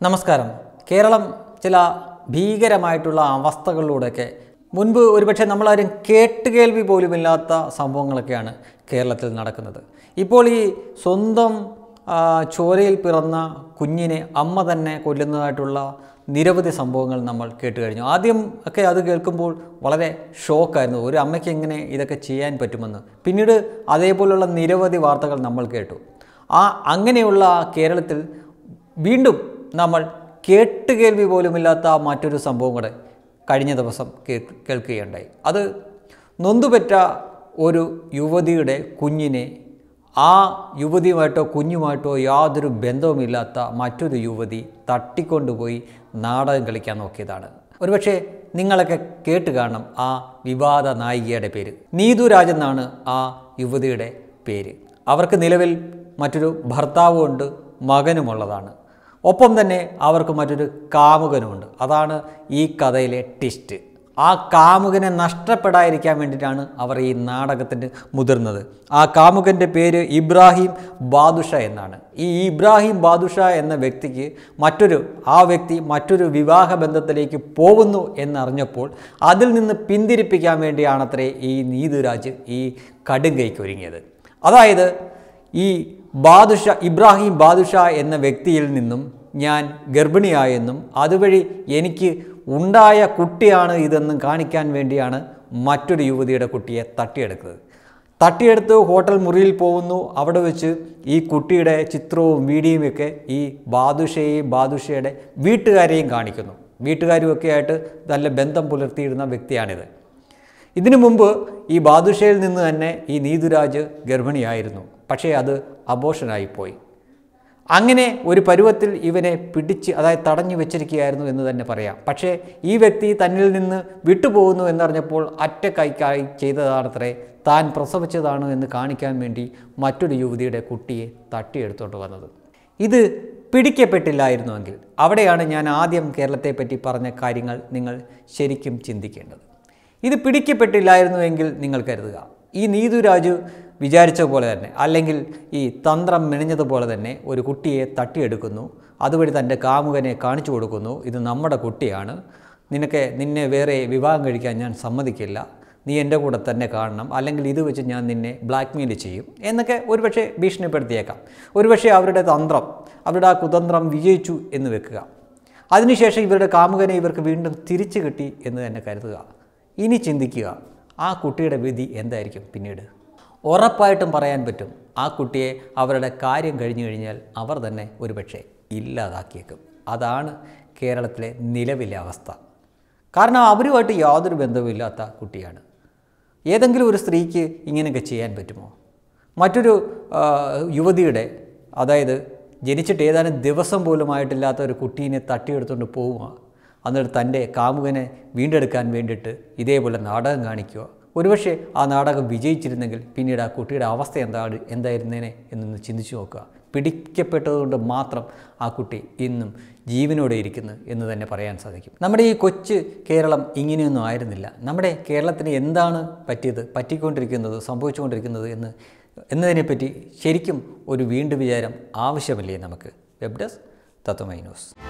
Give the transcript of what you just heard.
നമസ്കാരം കേരളം ചില ഭീകരമായിട്ടുള്ള അവസ്ഥകളിലൂടെയൊക്കെ മുൻപ് ഒരുപക്ഷെ നമ്മളാരും കേട്ടുകേൾവി പോലുമില്ലാത്ത സംഭവങ്ങളൊക്കെയാണ് കേരളത്തിൽ നടക്കുന്നത് ഇപ്പോൾ ഈ സ്വന്തം ആ, ചോരയിൽ പിറന്ന കുഞ്ഞിനെ അമ്മ തന്നെ കൊല്ലുന്നതായിട്ടുള്ള നിരവധി സംഭവങ്ങൾ നമ്മൾ കേട്ട് കഴിഞ്ഞു ആദ്യം ഒക്കെ അത് കേൾക്കുമ്പോൾ വളരെ ഷോക്കായിരുന്നു ഒരു അമ്മയ്ക്ക് എങ്ങനെ ഇതൊക്കെ ചെയ്യാൻ പറ്റുമെന്ന് പിന്നീട് അതേപോലുള്ള നിരവധി വാർത്തകൾ നമ്മൾ കേട്ടു ആ അങ്ങനെയുള്ള കേരളത്തിൽ വീണ്ടും നമ്മൾ കേട്ടുകേൾവി പോലുമില്ലാത്ത മറ്റൊരു സംഭവം കൂടെ കഴിഞ്ഞ ദിവസം കേ- കേൾക്കുകയുണ്ടായി അത് നൊന്തുപെറ്റ ഒരു യുവതിയുടെ കുഞ്ഞിനെ ആ യുവതിയുമായിട്ടോ കുഞ്ഞുമായിട്ടോ യാതൊരു ബന്ധവുമില്ലാത്ത മറ്റൊരു യുവതി തട്ടിക്കൊണ്ടുപോയി നാടകം കളിക്കാൻ നോക്കിയതാണ് ഒരുപക്ഷെ നിങ്ങളൊക്കെ കേട്ട് കാണണം ആ വിവാദ നായികയുടെ പേര് നീതുരാജ് എന്നാണ് ആ യുവതിയുടെ പേര് അവർക്ക് നിലവിൽ മറ്റൊരു ഭർത്താവുമുണ്ട് മകനുമുള്ളതാണ് ഒപ്പം തന്നെ അവർക്ക് മറ്റൊരു കാമുകനുമുണ്ട് അതാണ് ഈ കഥയിലെ ട്വിസ്റ്റ് ആ കാമുകനെ നഷ്ടപ്പെടാതിരിക്കാൻ വേണ്ടിയിട്ടാണ് അവർ ഈ നാടകത്തിന് മുതിർന്നത് ആ കാമുകൻ്റെ പേര് ഇബ്രാഹിം ബാദുഷ എന്നാണ് ഈ ഇബ്രാഹിം ബാദുഷ എന്ന വ്യക്തിക്ക് മറ്റൊരു ആ വ്യക്തി മറ്റൊരു വിവാഹ ബന്ധത്തിലേക്ക് പോകുന്നു എന്നറിഞ്ഞപ്പോൾ അതിൽ നിന്ന് പിന്തിരിപ്പിക്കാൻ വേണ്ടിയാണത്രേ ഈ നീതുരാജ് ഈ കടുങ്കൈക്ക് ഒരുങ്ങിയത് അതായത് ഈ ബാദുഷ ഇബ്രാഹിം ബാദുഷ എന്ന വ്യക്തിയിൽ നിന്നും ഞാൻ ഗർഭിണിയായെന്നും അതുവഴി എനിക്ക് ഉണ്ടായ കുട്ടിയാണ് ഇതെന്നും കാണിക്കാൻ വേണ്ടിയാണ് മറ്റൊരു യുവതിയുടെ കുട്ടിയെ തട്ടിയെടുത്തത് തട്ടിയെടുത്ത് ഹോട്ടൽ മുറിയിൽ പോകുന്നു അവിടെ വെച്ച് ഈ കുട്ടിയുടെ ചിത്രവും വീഡിയോയും ഒക്കെ ഈ ബാദുഷയെയും ബാദുഷയുടെ വീട്ടുകാരെയും കാണിക്കുന്നു വീട്ടുകാരുമൊക്കെ ആയിട്ട് നല്ല ബന്ധം പുലർത്തിയിരുന്ന വ്യക്തിയാണിത് ഇതിനു മുമ്പ് ഈ ബാദുഷയിൽ നിന്ന് തന്നെ ഈ നീതുരാജ് ഗർഭിണിയായിരുന്നു പക്ഷേ അത് അബോഷനായിപ്പോയി അങ്ങനെ ഒരു പരുവത്തിൽ ഇവനെ പിടിച്ച് അതായത് തടഞ്ഞു വെച്ചിരിക്കുകയായിരുന്നു എന്ന് തന്നെ പറയാം പക്ഷേ ഈ വ്യക്തി തന്നിൽ നിന്ന് വിട്ടുപോകുന്നു എന്നറിഞ്ഞപ്പോൾ അറ്റ കൈക്കായി ചെയ്തതാണത്രേ താൻ പ്രസവിച്ചതാണ് എന്ന് കാണിക്കാൻ വേണ്ടി മറ്റൊരു യുവതിയുടെ കുട്ടിയെ തട്ടിയെടുത്തോണ്ട് വന്നത് ഇത് പിടിക്കപ്പെട്ടില്ലായിരുന്നുവെങ്കിൽ അവിടെയാണ് ഞാൻ ആദ്യം കേരളത്തെപ്പറ്റി പറഞ്ഞ കാര്യങ്ങൾ നിങ്ങൾ ശരിക്കും ചിന്തിക്കേണ്ടത് ഇത് പിടിക്കപ്പെട്ടില്ലായിരുന്നുവെങ്കിൽ നിങ്ങൾ കരുതുക ഈ നീതുരാജു വിചാരിച്ച പോലെ തന്നെ അല്ലെങ്കിൽ ഈ തന്ത്രം മെനഞ്ഞതുപോലെ തന്നെ ഒരു കുട്ടിയെ തട്ടിയെടുക്കുന്നു അതുവഴി തൻ്റെ കാമുകനെ കാണിച്ചു കൊടുക്കുന്നു ഇത് നമ്മുടെ കുട്ടിയാണ് നിനക്ക് നിന്നെ വേറെ വിവാഹം കഴിക്കാൻ ഞാൻ സമ്മതിക്കില്ല നീ എൻ്റെ കൂടെ തന്നെ കാണണം അല്ലെങ്കിൽ ഇത് വെച്ച് ഞാൻ നിന്നെ ബ്ലാക്ക്മെയിൽ ചെയ്യും എന്നൊക്കെ ഒരുപക്ഷെ ഭീഷണിപ്പെടുത്തിയേക്കാം ഒരുപക്ഷെ അവരുടെ തന്ത്രം അവരുടെ ആ കുതന്ത്രം വിജയിച്ചു എന്ന് വെക്കുക അതിനുശേഷം ഇവരുടെ കാമുകനെ ഇവർക്ക് വീണ്ടും തിരിച്ചു കിട്ടി എന്ന് തന്നെ കരുതുക ഇനി ചിന്തിക്കുക ആ കുട്ടിയുടെ വിധി എന്തായിരിക്കും പിന്നീട് ഉറപ്പായിട്ടും പറയാൻ പറ്റും ആ കുട്ടിയെ അവരുടെ കാര്യം കഴിഞ്ഞു കഴിഞ്ഞാൽ അവർ തന്നെ ഒരുപക്ഷെ ഇല്ലാതാക്കിയേക്കും അതാണ് കേരളത്തിലെ നിലവിലെ അവസ്ഥ കാരണം അവരുമായിട്ട് യാതൊരു ബന്ധവുമില്ലാത്ത കുട്ടിയാണ് ഏതെങ്കിലും ഒരു സ്ത്രീക്ക് ഇങ്ങനെയൊക്കെ ചെയ്യാൻ പറ്റുമോ മറ്റൊരു ആ, യുവതിയുടെ അതായത് ജനിച്ചിട്ട് ഏതാനും ദിവസം പോലുമായിട്ടില്ലാത്ത ഒരു കുട്ടീനെ തട്ടിയെടുത്തുകൊണ്ട് പോവുക എന്നിട്ട് തൻ്റെ കാമുകനെ വീണ്ടെടുക്കാൻ വേണ്ടിയിട്ട് ഇതേപോലെ നാടകം കാണിക്കുക ഒരുപക്ഷെ ആ നാടകം വിജയിച്ചിരുന്നെങ്കിൽ പിന്നീട് ആ കുട്ടിയുടെ അവസ്ഥ എന്താണ് എന്തായിരുന്നേനെ എന്നൊന്ന് ചിന്തിച്ചു നോക്കുക പിടിക്കപ്പെട്ടതുകൊണ്ട് മാത്രം ആ കുട്ടി ഇന്നും ജീവനോടെ ഇരിക്കുന്നു എന്ന് തന്നെ പറയാൻ സാധിക്കും നമ്മുടെ ഈ കൊച്ചു കേരളം ഇങ്ങനെയൊന്നും ആയിരുന്നില്ല നമ്മുടെ കേരളത്തിന് എന്താണ് പറ്റിയത് പറ്റിക്കൊണ്ടിരിക്കുന്നത് സംഭവിച്ചുകൊണ്ടിരിക്കുന്നത് എന്ന് എന്നതിനെപ്പറ്റി ശരിക്കും ഒരു വീണ്ടും വിചാരം ആവശ്യമല്ലേ നമുക്ക് വെബ് ഡെസ്ക് തത്വമൈ ന്യൂസ്